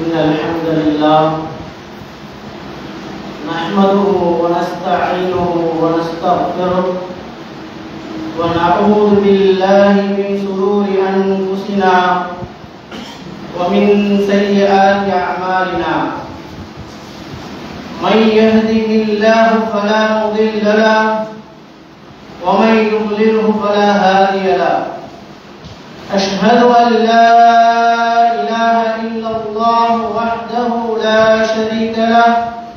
إن الحمد لله نحمده ونستعينه ونستغفره ونعوذ بالله من شرور أنفسنا ومن سيئات أعمالنا من يهده الله فلا مضل له ومن يضلله فلا هادي له أشهد أن لا إله إلا الله وحده لا شريك له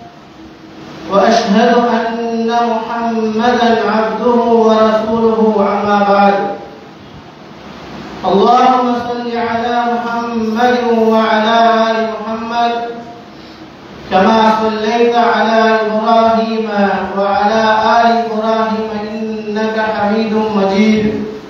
وأشهد أن محمدا عبده ورسوله أما بعد اللهم صل على محمد وعلى آل محمد كما صليت على إبراهيم وعلى آل إبراهيم إنك حميد مجيد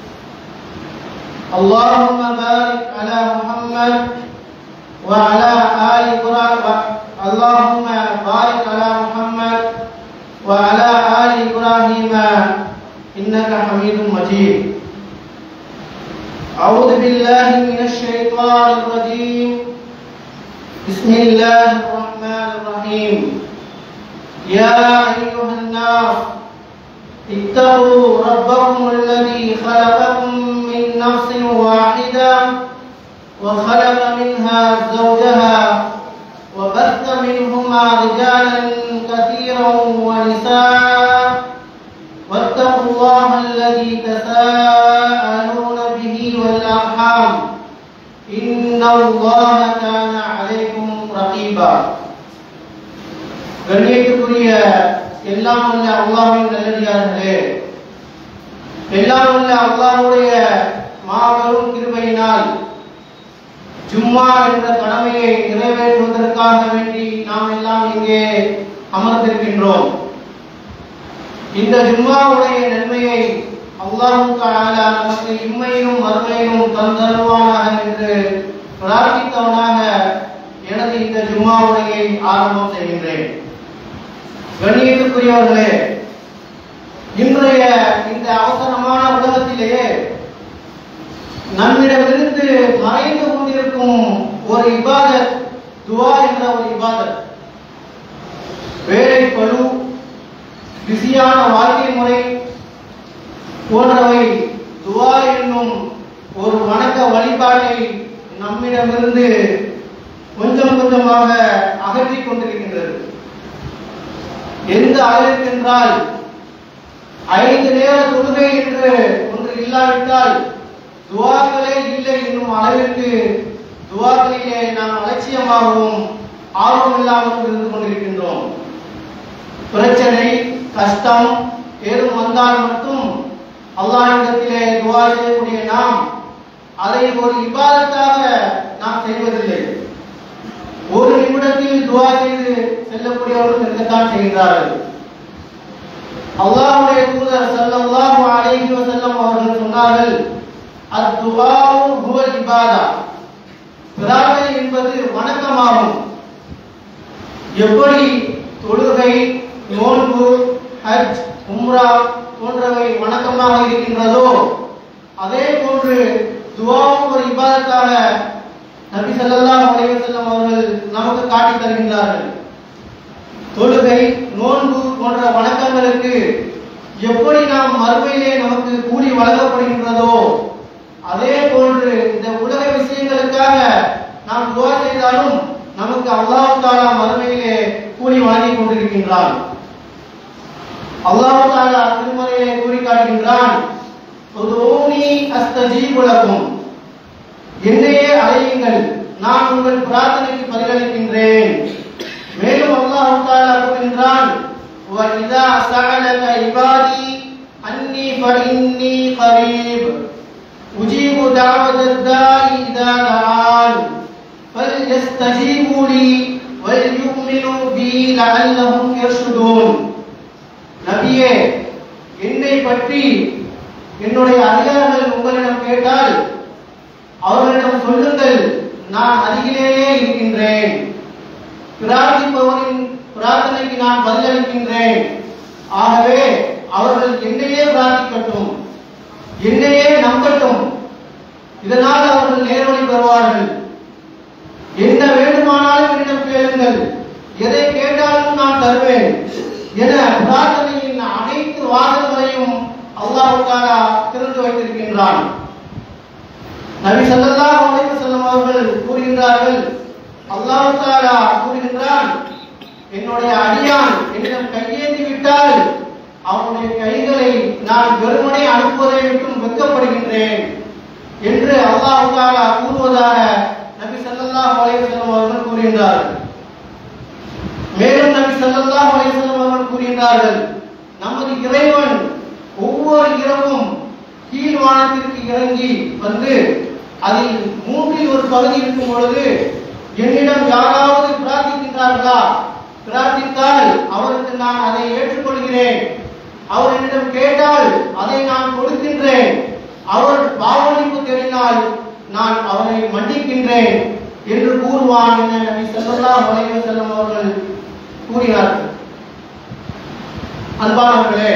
اللهم بارك على محمد وعلى آل إبراهيم اللهم بارك على محمد وعلى آل إبراهيم إنك حميد مجيد أعوذ بالله من الشيطان الرجيم بسم الله الرحمن الرحيم يا أيها الناس اتقوا ربكم الذي خلقكم من نفس واحدة وخلق منها زوجها وبث منهما رجالا كثيرا ونساء واتقوا الله الذي تساءلون به والأرحام إن الله كان عليكم رقيبا கண்ணியத்துக்குரிய எல்லாம் உள்ள அல்லாஹ்வின் நல்லடியார்களே எல்லாம் உள்ள அல்லாஹ்வுடைய மாபெரும் கிருபையினால் ஜும்மா என்ற கடமையை நிறைவேற்றுவதற்காக வேண்டி நாம் எல்லாம் இங்கே அமர்ந்திருக்கின்றோம் இந்த ஜும்மாவுடைய நன்மையை அல்லாஹு தஆலா நமக்கு இம்மையிலும் மறுமையிலும் தந்தருவானாக என்று பிரார்த்தித்தவனாக எனது இந்த ஜும்மாவுரையை ஆரம்பம் செய்கின்றேன் கண்ணியத்துக்குரியவர்களே இன்றைய இந்த அவசரமான உலகத்திலேயே நம்மிடமிருந்து மறைந்து கொண்டிருக்கும் ஒரு இபாதத் துவா என்ற ஒரு இபாதத் வேலை பழு பிஸியான வாழ்க்கை முறை போன்றவை துவா என்னும் ஒரு வணக்க வழிபாட்டை நம்மிடமிருந்து கொஞ்சம் கொஞ்சமாக அகற்றிக் கொண்டிருக்கின்றது எந்த அளவிற்கு என்றால் ஐந்து நேர தொழுகை என்று ஒன்று இல்லாவிட்டால் துவாக்களே இல்லை என்னும் அளவிற்கு துவாக்களிலே நாம் அலட்சியமாகவும் ஆர்வம் இல்லாமல் இருந்து கொண்டிருக்கின்றோம் பிரச்சனை கஷ்டம் ஏதும் வந்தால் மட்டும் அல்லாஹ்விடத்திலே துவா செய்யக்கூடிய நாம் அதை ஒரு இபாதத்தாக நாம் செய்வதில்லை ஒரு நிமிடத்தில் துவா செய்து செல்லக்கூடியவர்கள் இருக்கத்தான் செய்கிறார்கள் அல்லாஹ்வுடைய தூதர் ஸல்லல்லாஹு அலைஹி வஸல்லம் அவர்கள் சொன்னார்கள் அத்துஆஉ ஹுவல் இபாதா பிரார்த்தனை என்பது வணக்கமாகும் எப்படி தொழுகை நோன்பு ஹஜ் உம்ரா போன்றவை வணக்கமாக இருக்கின்றதோ அதே போன்று துவாவும் ஒரு இபாதத்தாக நபி ஸல்லல்லாஹு அலைஹி வஸல்லம் அவர்கள் நமக்கு காட்டி தருகின்றார்கள் தொழுகை நோன்பு போன்ற வணக்கங்களுக்கு எப்படி நாம் மறுமையிலே நமக்கு கூலி வழங்கப்படுகின்றதோ அதே போன்று இந்த உலக விஷயங்களுக்காக நாம் துவா செய்தாலும் நமக்கு அல்லாஹ் தாலா மறுமையிலே கூலி வழங்கி கொண்டிருக்கின்றான் அல்லாஹ் தாலா திருமறையிலே கூறி காட்டுகின்றான் உதுஊனி அஸ்தஜீபு லக்கும் என்னையே அழையுங்கள் நான் உங்கள் பிரார்த்தனைக்கு பதிலளிக்கின்றேன் மேலும் அல்லாஹ் தாலா கூறுகின்றான் وَإِذَا سَأَلَكَ عِبَادِي أَنِّي فَإِنِّي قَرِيبٌ أُجِيبُ دَعْوَةَ الدَّاعِ إِذَا دَعَانِ فَلْيَسْتَجِيبُوا لِي وَلْيُؤْمِنُوا بِي لَعَلَّهُمْ يَرْشُدُونَ நபியே என்னை பற்றி என்னுடைய அதிகாரிகள் உங்களிடம் கேட்டால் அவர்களிடம் சொல்லுங்கள் நான் அருகிலேயே இருக்கின்றேன் பிரார்த்திப்பவரின் பிரார்த்தனைக்கு நான் பதிலளிக்கின்றேன் ஆகவே அவர்கள் என்னையே பிரார்த்திக்கட்டும் என்னையே நம்பட்டும் இதனால் அவர்கள் நேர்வழி பெறுவார்கள் என்ன வேண்டுமானாலும் கேளுங்கள் எதை கேட்டாலும் நான் தருவேன் என பிரார்த்தனையின் அனைத்து வாசல்களையும் அல்லாஹ் தாலா திறந்து வைத்திருக்கின்றான் நபி ஸல்லல்லாஹு அலைஹி வஸல்லம் அவர்கள் கூறுகின்றார்கள் அல்லாஹ் தாலா கூறுகின்றான் என்னுடைய அடியான் என்னிடம் கையேந்தி விட்டால் அவனுடைய கைகளை நான் வெறுமனே அனுப்புவதை விட்டும் வெட்கப்படுகின்றேன் என்று அல்லாஹ் தாலா கூறுவதாக நபி ஸல்லல்லாஹு அலைஹி வஸல்லம் அவர்கள் கூறுகின்றார்கள் மேலும் நபி ஸல்லல்லாஹு அலைஹி வஸல்லம் அவர்கள் கூறுகின்றார்கள் நமது இறைவன் ஒவ்வொரு இரவும் கீழ் வானத்திற்கு இறங்கி வந்து அதில் மூன்றில் ஒரு பகுதி இருக்கும் பொழுது என்னிடம் யாராவது பிரார்த்திக்கின்றார்களா பிரார்த்தித்தால் அவருக்கு நான் அதை ஏற்றுக்கொள்கிறேன் அவர் என்னிடம் கேட்டால் அதை நான் கொடுக்கின்றேன் அவர் பாவனிப்பு தெரிந்தால் நான் அவரை மன்னிக்கின்றேன் என்று கூறுவான் என நபி ஸல்லல்லாஹு அலைஹி வஸல்லம் அவர்கள் கூறினார்கள் அன்பானவர்களே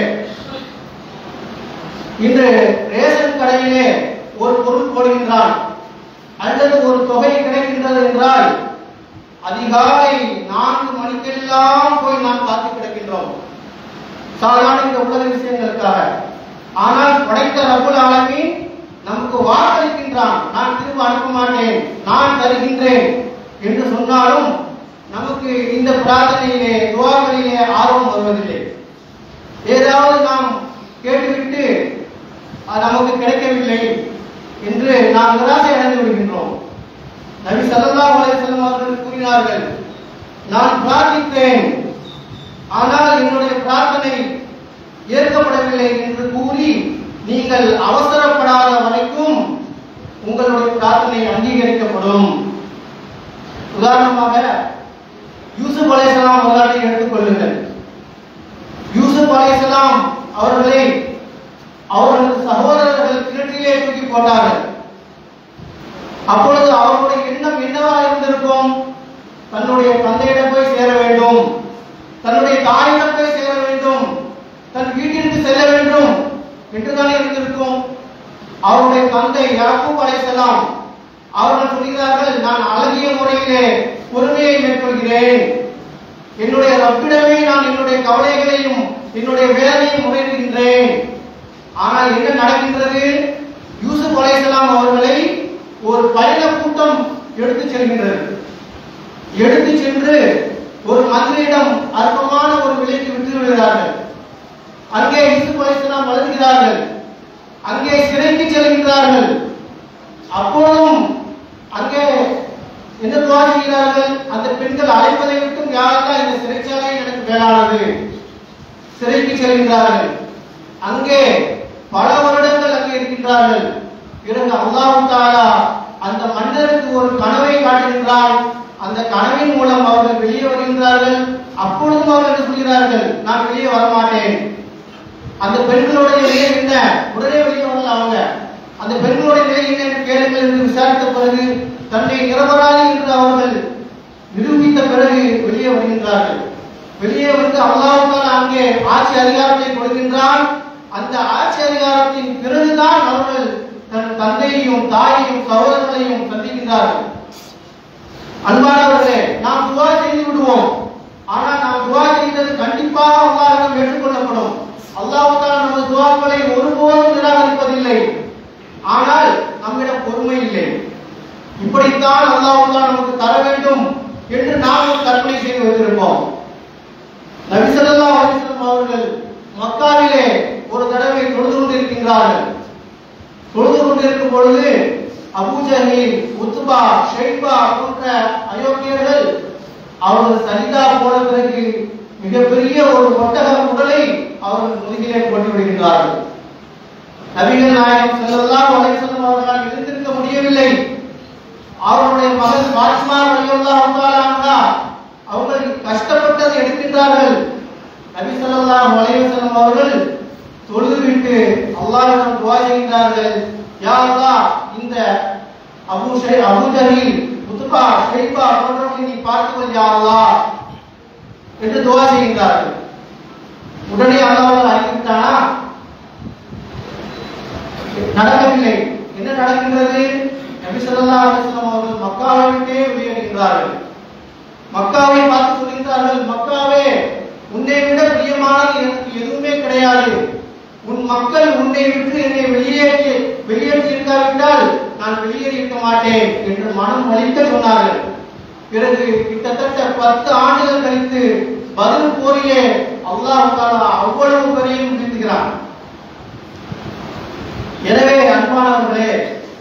இன்று ரேஷன் கடையிலே ஒரு பொருள் போடுகின்றான் அல்லது ஒரு தொகை கிடைக்கின்றது என்றால் அதிகாலை நான்கு மணிக்கெல்லாம் போய் நாம் காத்து கிடக்கின்றோம் சாதாரண இந்த உலக விஷயங்களுக்காக ஆனால் படைத்த ரப்புல் ஆலமீன் நமக்கு வாக்களிக்கின்றான் நான் திரும்ப அனுப்ப மாட்டேன் நான் தருகின்றேன் என்று சொன்னாலும் நமக்கு இந்த பிரார்த்தனையிலே துவாக்களிலே ஆர்வம் வருவதில்லை ஏதாவது நாம் கேட்டுவிட்டு அது நமக்கு கிடைக்கவில்லை என்று நாம் நிராசை அடைந்து விடுகின்றோம் நபி ஸல்லல்லாஹு அலைஹி வஸல்லம் அவர்கள் கூறினார்கள் நான் பிரார்த்தித்தேன் ஆனால் என்னுடைய பிரார்த்தனை ஏற்கப்படவில்லை என்று கூறி நீங்கள் அவசரப்படாத வரைக்கும் உங்களுடைய பிரார்த்தனை அங்கீகரிக்கப்படும் உதாரணமாக யூசுப் அலைஹிஸ்ஸலாம் வரலாற்றை எடுத்துக்கொள்ளுங்கள் யூசுப் அலைஹிஸ்ஸலாம் அவர்களை அவர்களது சகோதரர்கள் கிணற்றிலே தூக்கி போட்டார்கள் அப்பொழுது அவர்களுடைய எண்ணம் என்னவாக இருந்திருக்கும் தன்னுடைய தந்தையிடம் போய் சேர வேண்டும் தன்னுடைய தாயிடம் போய் சேர வேண்டும் தன் வீட்டிற்கு செல்ல வேண்டும் என்றுதானே இருந்திருக்கும் அவருடைய தந்தை யாக்கூப் அலைஹிஸ்ஸலாம் அவர்கள் சொல்கிறார்கள் நான் அழகிய முறையிலே பொறுமையை மேற்கொள்கிறேன் என்னுடைய ரப்பிடமே நான் என்னுடைய கவலைகளையும் என்னுடைய வேதனையும் முறையிடுகின்றேன் ஆனால் என்ன நடக்கின்றது யூசுப் அலைஹிஸ்ஸலாம் அவர்களை ஒரு பயண கூட்டம் எடுத்து செல்கின்றது எடுத்து சென்று ஒரு மந்திரியிடம் அற்பமான ஒரு விலைக்கு விட்டு விடுகிறார்கள் அங்கே யூசுப் அலைஹிஸ்ஸலாம் வளர்கிறார்கள் அங்கே சிறைக்கு செல்கின்றார்கள் அப்பொழுதும் அங்கே என்ன துவா செய்கிறார்கள் அந்த பெண்கள் அழைப்பதை விட்டும் யாரெல்லாம் இந்த சிறைச்சாலை எனக்கு மேலானது சிறைக்கு செல்கின்றார்கள் அங்கே பல வருடங்கள் அங்கே இருக்கின்றார்கள் பிறகு அல்லாஹ் தாலா அந்த மன்னருக்கு ஒரு கனவை காட்டுகின்றான் அந்த கனவின் மூலம் அவர்கள் வெளியே வருகின்றார்கள் அப்பொழுதும் அவர்கள் என்ன சொல்கிறார்கள் நான் வெளியே வரமாட்டேன் அந்த பெண்களுடைய நிலை என்ன உடனே வெளியே வரல அவங்க அந்த பெண்களுடைய நிலை என்ன என்று கேளுங்கள் என்று விசாரித்த பிறகு தன்னை நிரபராதி என்று அவர்கள் நிரூபித்த பிறகு வெளியே வருகின்றார்கள் வெளியே வந்து அல்லாஹ் அங்கே ஆட்சி அதிகாரத்தை கொடுக்கின்றான் அந்த ஆட்சி அதிகாரத்தின் பிறகுதான் அவர்கள் தன் தந்தையையும் தாயையும் சகோதரர்களையும் சந்திக்கின்றார்கள் அன்பானவர்களே நாம் துவா செய்து விடுவோம் ஆனால் நாம் துவா செய்தது கண்டிப்பாக அல்லாஹ்விடம் ஏற்றுக்கொள்ளப்படும் அல்லாஹ் தான் நமது துவாக்களை ஒருபோதும் நிராகரிப்பதில்லை ஆனால் நம்மிடம் பொறுமை இல்லை இப்படித்தான் அல்லாஹ் தான் நமக்கு தர வேண்டும் என்று நாம் ஒரு கற்பனை செய்து வைத்திருப்போம் நபி ஸல்லல்லாஹு அலைஹி வஸல்லம் அவர்கள் மக்காவிலே ஒரு தடவை தொழுது கொண்டிருக்கின்றார்கள் தொழுது கொண்டிருக்கும் பொழுது அபூஜஹீல் உத்பா ஷைபா போன்ற அயோக்கியர்கள் அவர்கள் சரிதா போன பிறகு மிகப்பெரிய ஒரு ஒட்டக உடலை அவர்கள் முதுகிலே போட்டு விடுகின்றார்கள் நபிகள் நாயகம் ஸல்லல்லாஹு அலைஹி வஸல்லம் அவர்களால் இருந்திருக்க முடியவில்லை அவருடைய மகன் பாத்மா ரலியல்லாஹு தஆலா அன்ஹா அவர்கள் கஷ்டப்பட்டதை எடுக்கின்றார்கள் நபி ஸல்லல்லாஹு அலைஹி வஸல்லம் அவர்கள் தொழுதுவிட்டு அல்லாஹ்விடம் துஆ செய்கின்றார்கள் யா அல்லாஹ் இந்த அபூ ஷை அபூ ஜஹீல் உத்பா ஷைபா போன்றவர்களை நீ பார்த்துக்கொள் யா அல்லாஹ் என்று துஆ செய்கின்றார்கள் உடனே அல்லாஹ் அறிவித்தானா நடக்கவில்லை என்ன நடக்கின்றது நபி ஸல்லல்லாஹு அலைஹி வஸல்லம் அவர்கள் மக்காவை விட்டே வெளியேறுகின்றார்கள் மக்காவை பார்த்து சொல்கின்றார்கள் மக்காவே உன்னை விட பிரியமானது எனக்கு எதுவுமே கிடையாது உன் மக்கள் உன்னை விட்டு என்னை வெளியேற்றி வெளியேற்றி இருக்காவிட்டால் நான் வெளியேறி இருக்க மாட்டேன் என்று மனம் வலிக்க சொன்னார்கள் பிறகு கிட்டத்தட்ட பத்து ஆண்டுகள் கழித்து பதில் போரிலே அல்லாஹ் தாலா அவ்வளவு பெரியும் நிறுத்துகிறான் எனவே அன்பானவர்களே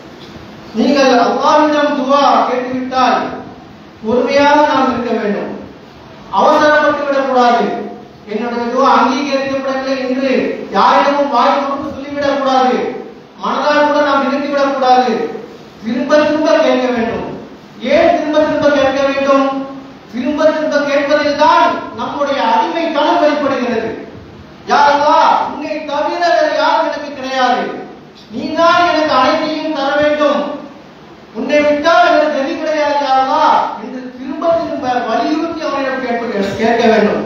நீங்கள் அல்லாஹ்விடம் துவா கேட்டுவிட்டால் பொறுமையாக நாம் இருக்க வேண்டும் அவசரப்பட்டு விடக்கூடாது என்னுடைய துவா அங்கீகரிக்கப்படவில்லை என்று யாரிடமும் வாய் கொடுத்து சொல்லிவிடக் கூடாது மனதால் கூட நாம் நிறுத்தி விடக்கூடாது திரும்ப திரும்ப கேட்க வேண்டும் ஏன் திரும்ப திரும்ப கேட்க வேண்டும் திரும்ப திரும்ப கேட்பதில் தான் நம்முடைய அடிமை தனம் வெளிப்படுகிறது யாரா உன்னை தவிர வேறு யாரும் எனக்கு கிடையாது நீதான் எனக்கு அனைத்தையும் தர வேண்டும் உன்னை விட்டால் எனக்கு கதி கிடையாது யாரா என்று திரும்ப திரும்ப வலியுறுத்தி அவனிடம் கேட்ப கேட்க வேண்டும்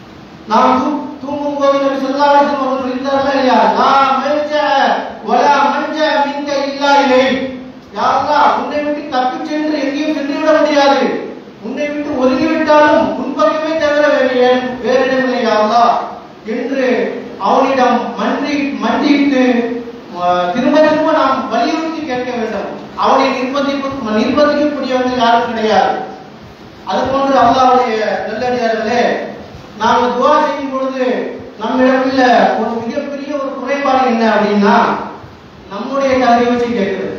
நாம் தூ- தூங்கும் போது நபி ஸல்லல்லாஹு அலைஹி வஸல்லம் அவர்கள் இருந்தார்களா இல்லையா லா மல்ஜ வலா மன்ஜ மின்க இல்லா இலை யா அல்லாஹ் உன்னை விட்டு தப்பிச் சென்று எங்கேயும் சென்று விட முடியாது உன்னை விட்டு ஒதுங்கி விட்டாலும் உன் பக்கமே தவிர வேறு ஏன் வேறு இடமில்லை யா அல்லாஹ் என்று அவனிடம் மன்றி மண்டியிட்டு அஹ், திரும்ப திரும்ப நாம் வலியுறுத்தி கேட்க வேண்டும் அவனை நிர்பந்திப்பு நிர்பந்திக்கக்கூடியவர்கள் யாரும் கிடையாது அது போன்று அல்லாஹ்வுடைய நல்லடியார்களே நாம துவா செய்யும் பொழுது நம்மிடம் உள்ள ஒரு மிகப்பெரிய ஒரு குறைபாடு என்ன அப்படின்னா நம்முடைய தகுதியை வச்சு கேட்கிறது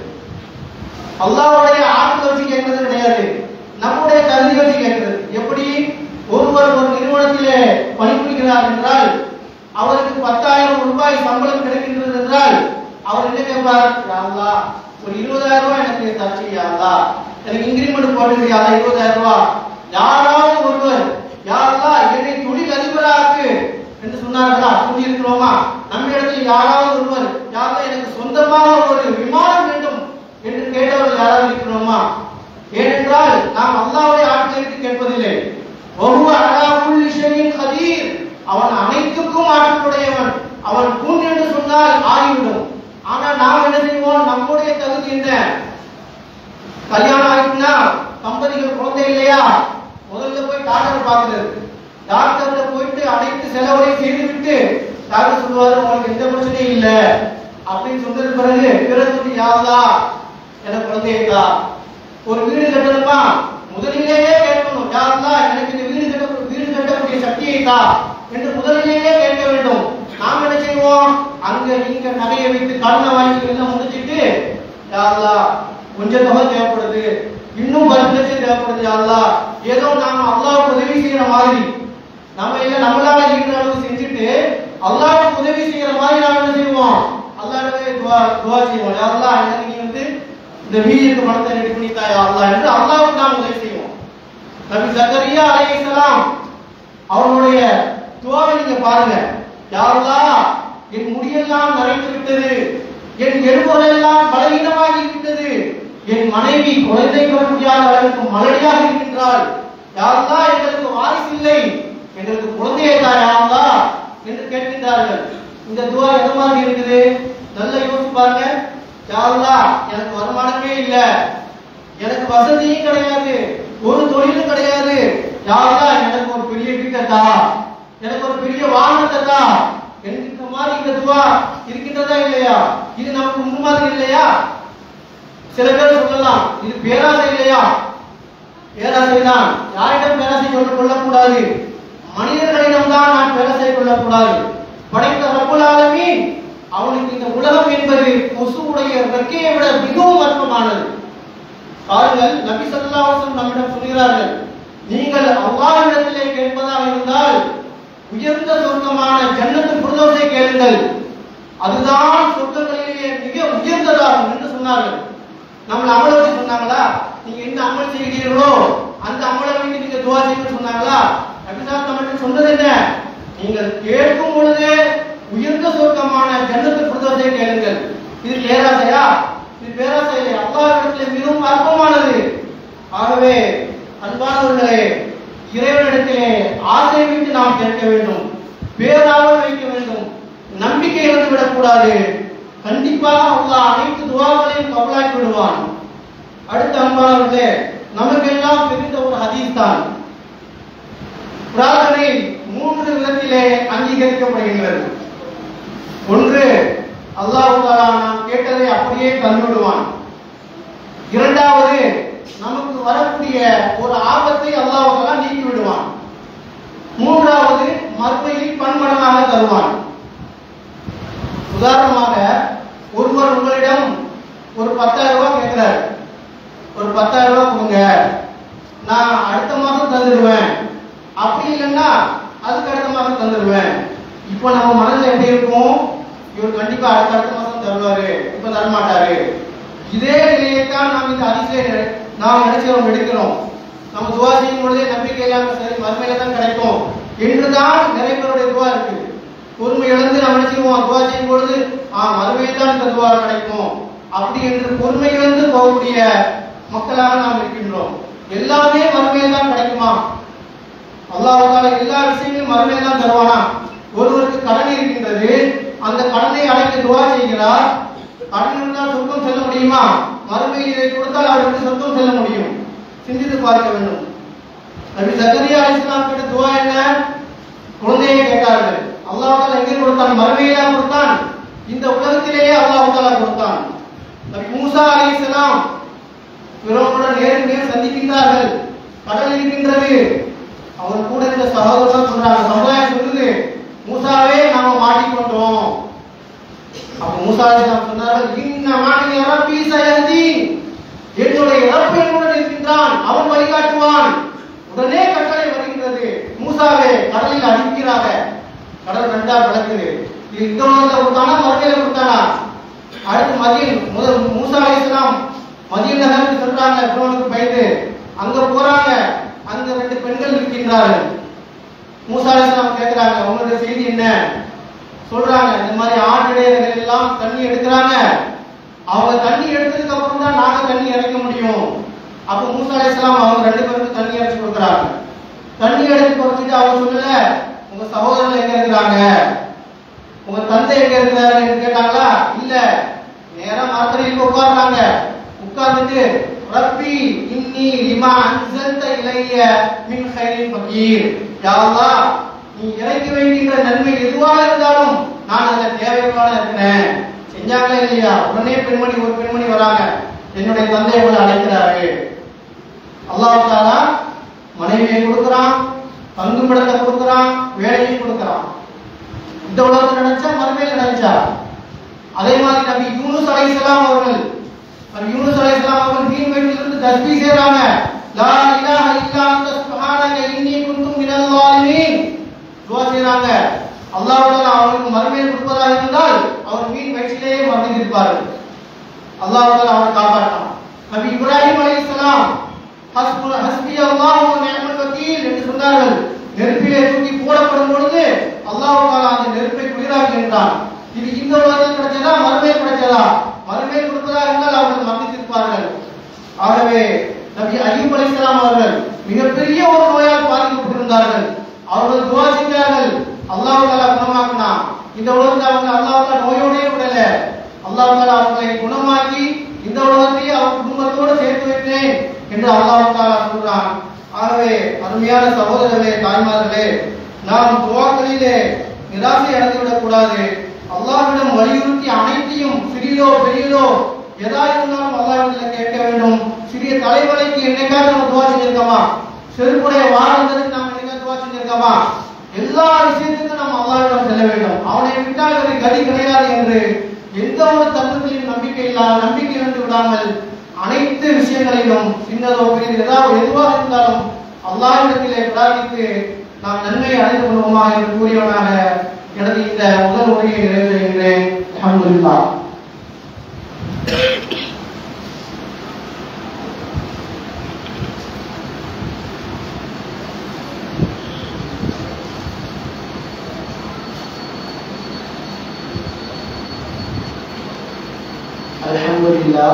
அல்லாஹ்வுடைய ஆற்றலை வச்சு கேட்கறது கிடையாது நம்முடைய தகுதியை வச்சு கேட்கிறது எப்படி ஒருவர் ஒரு நிறுவனத்திலே பணிபுரிகிறார் என்றால் அவருக்கு பத்தாயிரம் ரூபாய் சம்பளம் கிடைக்கின்றது என்றால் அவர் என்ன கேட்பார் "யா அல்லாஹ், ஒரு இருபதாயிரம் ரூபாய் எனக்கு தச்சு யா அல்லாஹ். எனக்கு இன்கிரிமெண்ட் போட்டுக்கிறியா இருபதாயிரம் ரூபாய் யாராவது ஒருவர் யாரா என்னை தொழில் அதிபராக்கு என்று சொன்னார்களா சொல்லி இருக்கிறோமா நம்ம இடத்தில் யாராவது ஒருவர் யாரா எனக்கு சொந்தமாக ஒரு விமானம் வேண்டும் என்று கேட்டவர்கள் யாராவது இருக்கிறோமா ஏனென்றால் நாம் அல்லாஹ்வுடைய ஆட்களுக்கு கேட்பதில்லை ஒவ்வொரு அலா குல்லி ஷைஇன் கதீர் அவன் அனைத்துக்கும் ஆற்றலுடையவன் அவன் கூன் என்று சொன்னால் ஆகிவிடும் ஆனால் நாம் என்ன செய்வோம் நம்முடைய தகுதி என்ன கல்யாணம் ஆயிட்டுனா தம்பதிகள் குழந்தை இல்லையா முதல்ல போய் டாக்டர் பார்க்கிறது டாக்டர்ல போயிட்டு அனைத்து செலவுகளையும் செய்து விட்டு டாக்டர் சொல்லுவாரு உங்களுக்கு எந்த பிரச்சனையும் இல்ல அப்படின்னு சொன்னது பிறகு பிறகு வந்து யாவதா எனக்கு குழந்தை இருக்கா ஒரு வீடு கட்டணுமா முதலிலேயே கேட்கணும் யாருந்தா எனக்கு இந்த வீடு கட்ட வீடு கட்டக்கூடிய சக்தியை தா என்று முதலிலேயே கேட்க வேண்டும் நாம் என்ன செய்வோம் அங்க இங்க நகையை வைத்து கடனை வாங்கி எல்லாம் முடிச்சிட்டு யாருலா கொஞ்சம் தொகை தேவைப்படுது இன்னும் பத்து லட்சம் தேவைப்படுது யாருலா ஏதோ நாம அல்லாவுக்கு உதவி செய்யற மாதிரி நம்ம இல்ல நம்மளால இருக்கிற அளவு செஞ்சுட்டு அல்லாவுக்கு உதவி செய்யற மாதிரி நாம என்ன செய்வோம் அல்லாஹ்வே துவா துவா செய்வோம் யாருலா எனக்கு நீ வந்து இந்த வீட்டுக்கு பணத்தை ரெடி பண்ணி தாயா அல்லாஹ் என்று அல்லாஹ்வுக்கு நாம் உதவி செய்வோம் நபி ஜக்கரியா அலைஹிஸ்ஸலாம் அவருடைய துவாவை நீங்க பாருங்க யா அல்லாஹ் என் முடியெல்லாம் நரைத்து விட்டது என் எலும்புகள் எல்லாம் பலவீனமாகி விட்டது என் மனைவி குழந்தை பெற முடியாத அளவுக்கு மலடியாக இருக்கின்றாள் யா அல்லாஹ் எங்களுக்கு வாரிசு இல்லை எங்களுக்கு குழந்தையை தா யா அல்லாஹ் என்று கேட்கின்றார்கள் இந்த துவா எது மாதிரி இருக்குது நல்லா யோசிச்சு பாருங்க யா அல்லாஹ் எனக்கு வருமானமே இல்லை எனக்கு வசதியும் கிடையாது ஒரு தொழிலும் கிடையாது யாரா எனக்கு ஒரு பெரிய வீட்டை தா எனக்கு ஒரு பெரிய வாகனத்தை தா என்கிற மாதிரி இந்த துவா இருக்கின்றதா இல்லையா இது நமக்கு முன் மாதிரி இல்லையா சில பேர் சொல்லலாம் இது பேராசை இல்லையா பேராசை தான் யாரிடம் பேராசை சொல்ல கொள்ளக்கூடாது மனிதர்களிடம் தான் நான் பேராசை கொள்ளக்கூடாது படைத்த ரப்புல் ஆலமீன் அவனுக்கு இந்த உலகம் என்பது கொசுவுடைய ரெக்கையை விட மிகவும் அற்பமானது பாருங்கள் நபி ஸல்லல்லாஹு அலைஹி வஸல்லம் நம்மிடம் சொல்கிறார்கள் நீங்கள் அல்லாஹ்விடத்திலே கேட்பதாக இருந்தால் உயர்ந்த சொர்க்கமான ஜன்னத்துல் ஃபிர்தௌஸை கேளுங்கள் அதுதான் சொர்க்கங்களிலேயே மிக உயர்ந்ததாகும் என்று சொன்னார்கள் நம்மள அமல வச்சு சொன்னாங்களா நீங்க என்ன அமல் செய்கிறீர்களோ அந்த அமலை வைத்து நீங்க துவா செய்யணும்னு சொன்னாங்களா நபிசார் நம்மகிட்ட சொன்னது என்ன நீங்கள் கேட்கும் பொழுதே உயர்ந்த சொர்க்கமான ஜன்னத்துல் ஃபிர்தௌஸை கேளுங்கள் இது பேராசையா இது பேராசை இல்லை அல்லாஹ்விடத்திலே மிகவும் அற்பமானது ஆகவே அன்பானவர்களே இறைவனிடத்திலே ஆசை வைத்து நாம் கேட்க வேண்டும் பேராவல் வைக்க வேண்டும் நம்பிக்கை இழந்து விடக்கூடாது கண்டிப்பாக அல்லாஹ் அனைத்து துவாக்களையும் கபலாக்கி விடுவான் அடுத்த அன்பானவர்களே நமக்கெல்லாம் தெரிந்த ஒரு ஹதீஸ் தான் பிரார்த்தனை மூன்று விதத்திலே அங்கீகரிக்கப்படுகின்றது ஒன்று அல்லாஹ் தஆலா நாம் கேட்டதை அப்படியே தந்துவிடுவான் இரண்டாவது நமக்கு வரக்கூடிய ஒரு ஆபத்தை அல்லாஹ் தஆலா நீக்கி விடுவான் மூன்றாவது மறுமையில் பன்மடங்காக தருவான் உதாரணமாக ஒருவர் உங்களிடம் ஒரு பத்தாயிரம் ரூபாய் கேட்கிறார் ஒரு பத்தாயிரம் ரூபாய் கொடுங்க நான் அடுத்த மாசம் தந்துடுவேன் அப்படி இல்லைன்னா அதுக்கு அடுத்த மாசம் தந்துடுவேன் இப்போ நம்ம மனதில் எப்படி இருக்கும் இவர் கண்டிப்பா அடுத்த அடுத்த மாசம் தருவாரு இப்ப தர மாட்டாரு இதே நிலையை தான் நாம் இந்த அதிசய நாம் நினைச்சவங்க எடுக்கிறோம் நம்ம துவா செய்யும் பொழுதே நம்பிக்கை இல்லாம சரி மறுமையில தான் கிடைக்கும் என்றுதான் நிறைய பேருடைய துவா இருக்கு பொறுமை இழந்து நம்ம நினைச்சிருவோம் துவா செய்யும் பொழுது ஆ மறுமையில் தான் இந்த துவா கிடைக்கும் அப்படி என்று பொறுமை இழந்து போகக்கூடிய மக்களாக நாம் இருக்கின்றோம் எல்லாமே மறுமையில் தான் கிடைக்குமா அல்லாஹ் தாலா எல்லா விஷயங்களும் மறுமையில் தான் தருவானா ஒருவருக்கு கடன் இருக்கின்றது அந்த கடனை அடைக்க துவா செய்கிறார் கடன் இருந்தால் சொர்க்கம் செல்ல முடியுமா மறுமையில் இதை கொடுத்தால் அவருக்கு சொர்க்கம் செல்ல முடியும் சிந்தித்து பார்க்க வேண்டும் நபி ஜக்கரியா அலைஹிஸ்ஸலாம் கிட்ட துவா என்ன குழந்தையை கேட்டார்கள் அல்லாஹ் தாலா எங்கே கொடுத்தான் மறுமையில கொடுத்தான் இந்த உலகத்திலேயே அல்லாஹ் தாலா கொடுத்தான் நபி மூசா அலைஹிஸ்ஸலாம் பிறவுடன் நேருக்கு நேர் சந்திக்கின்றார்கள் கடல் இருக்கின்றது அவர் கூட இருந்த சகோதரர் சொல்றாங்க சமுதாயம் சொல்லுது மூசாவே நாம மாட்டிக்கொண்டோம் அப்ப மூசா அலைஹிஸ்ஸலாம் சொன்னார்கள் இன்ன மாநில ரப்பி சயஹதி என்னுடைய இறப்பு என்னுடன் இருக்கின்றான் அவன் வழிகாட்டுவான் உடனே கட்டளை வருகின்றது மூசாவே கடலில் அடிக்கிறாக கடல் ரெண்டா பிளக்குது இது இந்த உலகத்துல கொடுத்தானா மறுமையில கொடுத்தானா அடுத்து மதியம் முதல் மூசா அலைஹிஸ்ஸலாம் மதிய நகருக்கு சொல்றாங்க பிறவனுக்கு பயந்து அங்க போறாங்க அங்க ரெண்டு பெண்கள் இருக்கின்றார்கள் மூசா அலைஹிஸ்ஸலாம் கேக்குறாங்க உங்களுடைய செய்தி என்ன சொல்றாங்க இந்த மாதிரி ஆட்டிடையர்கள் எல்லாம் தண்ணி எடுக்கிறாங்க அவங்க தண்ணி எடுத்ததுக்கு அப்புறம் தான் நாங்க தண்ணி இறக்க முடியும் அப்ப மூசா அலைஹிஸ்ஸலாம் அவங்க ரெண்டு பேருக்கு தண்ணி இறச்சி கொடுக்குறாங்க தண்ணி எடுத்து கொடுத்துட்டு அவங்க சொல்லல உங்க சகோதரர்கள் எங்க இருக்கிறாங்க உங்க தந்தை எங்க இருக்கிறாருன்னு கேட்டாங்களா இல்ல நேரா மரத்தடியில் உட்கார்றாங்க உட்கார்ந்துட்டு ரப்பி இன்னி லிமா அன்சல்த இலைய மின் ஹைரின் ஃபகீர் யா அல்லாஹ் நீ இறக்கி வைக்கின்ற நன்மை எதுவாக இருந்தாலும் நான் அதுல தேவையான இருக்கிறேன் செஞ்சாங்களே இல்லையா உடனே பெண்மணி ஒரு பெண்மணி வராங்க என்னுடைய தந்தை உங்களை அழைக்கிறாரு அல்லாஹ் தாலா மனைவியை கொடுக்குறான் தங்குமிடத்தை கொடுக்குறான் வேலையும் கொடுக்குறான் இந்த உலகத்தில் நினைச்சா மறுமையில் நினைச்சா அதே மாதிரி நபி யூனுஸ் அலைஹிஸ்ஸலாம் அவர்கள் நபி யூனுஸ் அலைஹிஸ்ஸலாம் அவர்கள் மீன் வயிற்றிலிருந்து தஸ்பீ செய்றாங்க லா இலாஹ இல்லா அன்த சுப்ஹானக இன்னி குன்து மினல் ஸாலிமீன் துஆ செய்றாங்க அல்லாஹ் தஆலா அவருக்கு மறுமையில் கொடுப்பதாக இருந்தால் அவர் மீன் வயிற்றிலேயே மரணித்திருப்பார்கள் அல்லாஹ் தஆலா அவரை காப்பாற்றினான் நபி இப்ராஹிம் அலைஹிஸ்ஸலாம் ஹஸ்புன ஹஸ்பி அல்லாஹ் வ நிஅமல் வக்கீல் என்று சொன்னார்கள் நெருப்பிலே தூக்கி போடப்படும் பொழுது அல்லாஹ் தஆலா அந்த நெருப்பை குளிராக்குகின்றான் இது இந்த உலகத்தில் கிடைச்சதா மறுமையில் கிடைச்சதா மறுமையில் கொடுப்பதா இருந்தால் அவர்கள் மன்னித்திருப்பார்கள் ஆகவே நபி அய்யூப் அலைஹிஸ்ஸலாம் அவர்கள் மிகப்பெரிய ஒரு நோயால் பாதிக்கப்பட்டிருந்தார்கள் அவர்கள் துவா செஞ்சார்கள் அல்லாஹ் தஆலா குணமாக்கினான் இந்த உலகத்தில் அவங்க அல்லாஹ் தஆலா நோயோடே விடல அல்லாஹ் தஆலா அவர்களை குணமாக்கி இந்த உலகத்தையே அவர் குடும்பத்தோடு சேர்த்து வைத்தேன் என்று அல்லாஹ் தஆலா சொல்றான் ஆகவே அருமையான சகோதரர்களே தாய்மார்களே நாம் துவாக்களிலே நிராசை அடைந்துவிடக் கூடாது அல்லாஹ்விடம் வலியுறுத்தி அனைத்தையும் சிறியதோ பெரியதோ எதா இருந்தாலும் அல்லாஹ்விடத்தில் கேட்க வேண்டும் சிறிய தலைவலிக்கு என்னைக்காவது நம்ம துவா செஞ்சிருக்கோமா செருப்புடைய வாழ்ந்ததுக்கு நாம் என்னைக்காவது துவா செஞ்சிருக்கோமா எல்லா விஷயத்துக்கும் நம்ம அல்லாஹ்விடம் செல்ல வேண்டும் அவனை விட்டால் ஒரு கதி கிடையாது என்று எந்த ஒரு தத்துவத்திலும் நம்பிக்கை இல்லாத நம்பிக்கை இழந்து விடாமல் அனைத்து விஷயங்களிலும் சின்னதோ பெரியது ஏதாவது எதுவாக இருந்தாலும் அல்லாஹ்விடத்திலே பிரார்த்தித்து நாம் நன்மை அடைந்து கொள்வோமா என்று கூறியவனாக எனது இந்த முதல் உரையை நிறைவு செய்கின்றேன் அல்ஹம்துலில்லாஹ் الحمد لله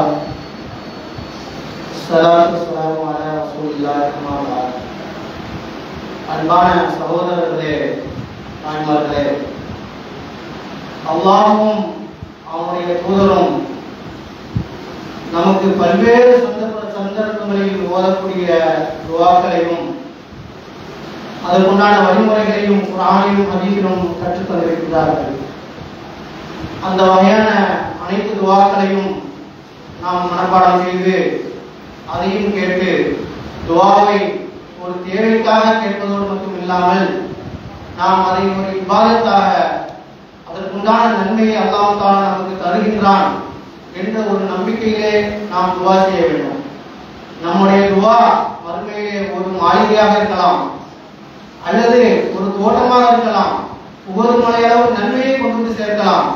الصلاة والسلام على رسول الله أما بعد அன்பான சகோதரர்களே தாய்மார்களே அல்லாஹ்வும் அவனுடைய தூதரும் நமக்கு பல்வேறு சந்தர்ப்ப சந்தர்ப்பங்களில் ஓதக்கூடிய துவாக்களையும் அதற்குண்டான வழிமுறைகளையும் குரானையும் ஹதீஸிலும் கற்றுத் தந்திருக்கிறார்கள் அந்த வகையான அனைத்து துவாக்களையும் நாம் மனப்பாடம் செய்து அதையும் கேட்டு துவாவை ஒரு தேவைக்காக கேட்பதோடு மட்டும் இல்லாமல் நாம் அதை ஒரு விவாதத்தாக அதற்குண்டான நன்மையை அல்லாஹ் தாலா நமக்கு தருகின்றான் என்ற ஒரு நம்பிக்கையிலே நாம் துவா செய்ய வேண்டும் நம்முடைய துவா மறுமையிலே ஒரு மாளிகையாக இருக்கலாம் அல்லது ஒரு தோட்டமாக இருக்கலாம் ஒவ்வொரு மலையளவு நன்மையை கொண்டு வந்து சேர்க்கலாம்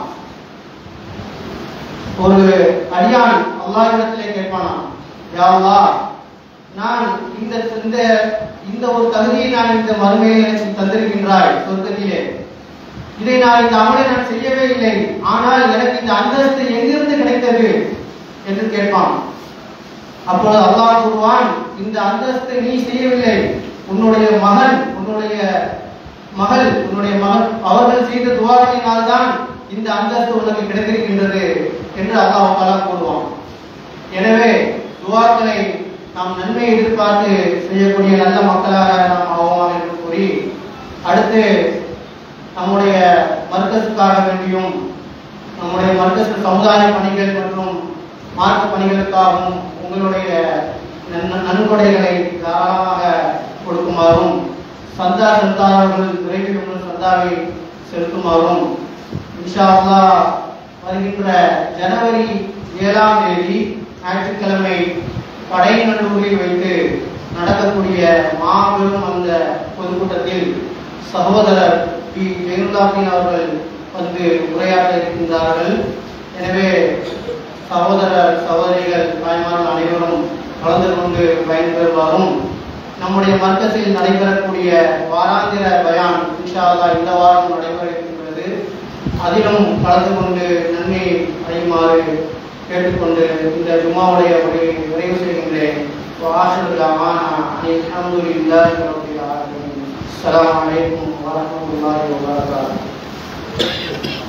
ஒரு அடியான் அல்லாஹ்விடத்திலே கேட்பானாம் யா அல்லாஹ் நான் இந்த இந்த இந்த ஒரு தகுதியை நான் இந்த மறுமையில் எனக்கு தந்திருக்கின்றாய் சொர்க்கத்திலே இதை நான் இந்த அமலை நான் செய்யவே இல்லை ஆனால் எனக்கு இந்த அந்தஸ்து எங்கிருந்து கிடைத்தது என்று கேட்பான் அப்பொழுது அல்லாஹ் கூறுவான் இந்த அந்தஸ்து நீ செய்யவில்லை உன்னுடைய மகன் உன்னுடைய மகள் உன்னுடைய மகன் அவர்கள் செய்த துவாரியினால் தான் இந்த அந்தஸ்து உனக்கு கிடைத்திருக்கின்றது என்று அல்லாஹ் தாலா கூறுவான் எனவே துவாக்களை நாம் நன்மை எதிர்பார்த்து செய்யக்கூடிய நல்ல மக்களாக நாம் ஆவோம் என்று கூறி அடுத்து நம்முடைய மர்க்கஸுக்காக வேண்டியும் நம்முடைய மர்க்கஸ் சமுதாய பணிகள் மற்றும் மார்க்க பணிகளுக்காகவும் உங்களுடைய நன்- நன்கொடைகளை தாராளமாக கொடுக்குமாறும் சந்தா செலுத்தாதவர்கள் விரைவில் உங்கள் சந்தாவை செலுத்துமாறும் இன்ஷா அல்லாஹ் வருகின்ற ஜனவரி ஏழாம் தேதி ஞாயிற்றுக்கிழமை படையநல்லூரில் வைத்து நடக்கக்கூடிய மாபெரும் அந்த பொதுக்கூட்டத்தில் சகோதரர் பி ஜெயலலிதாபின் அவர்கள் வந்து உரையாற்ற இருக்கின்றார்கள் எனவே சகோதரர் சகோதரிகள் தாய்மார்கள் அனைவரும் கலந்து கொண்டு பயன்பெறுவாரும் நம்முடைய மர்க்கஸில் நடைபெறக்கூடிய வாராந்திர பயான் இன்ஷா அல்லாஹ் இந்த வாரம் நடைபெற இருக்கின்றது அதிலும் கலந்து கொண்டு நன்மை அடையுமாறு கேட்டுக்கொண்டு இந்த ஜும்மாவுடைய உரையை நிறைவு செய்கின்றேன் وآخر دعوانا أن الحمد لله رب العالمين السلام عليكم ورحمة الله وبركاته